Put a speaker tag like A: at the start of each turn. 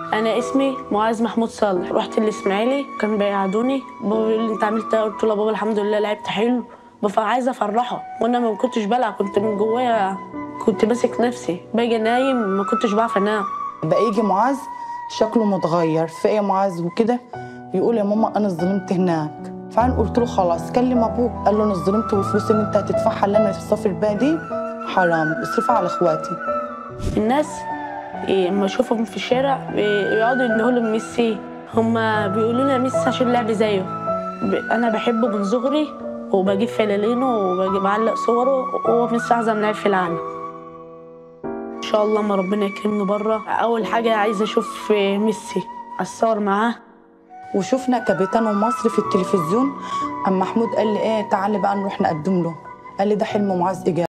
A: انا اسمي معاذ محمود صالح رحت الاسماعيلي كان بيقعدوني بابا بيقول لي انت عملت ايه قلت له بابا الحمد لله لعبت حلو بف- عايزه افرحه وانا ما كنتش بلعب كنت من جوايا كنت ماسك نفسي باجي نايم ما كنتش بعرف انام
B: بقى يجي معاذ شكله متغير في ايه يا معاذ وكده يقول يا ماما انا ظلمت هناك فانا قلت له خلاص كلم ابوك قال له انا ظلمت والفلوس اللي انت هتدفعها اللي انا اسافر بيها دي حرام اصرفها على اخواتي
A: الناس إيه، لما اشوفهم في الشارع بيقعدوا يندهوا لهم ميسي هما بيقولوا لنا ميسي عشان لعب زيه ب- انا بحبه من صغري وبجيب فلالينه وبجيب بعلق صوره وهو ميسي اعظم لاعب في العالم ان شاء الله ما ربنا يكرمني بره اول حاجه عايزه اشوف ميسي اتصور معاه
B: وشفنا كابيتانو مصر في التلفزيون اما محمود قال لي ايه تعالي بقى نروح نقدم له قال لي ده حلم معاذ اجابه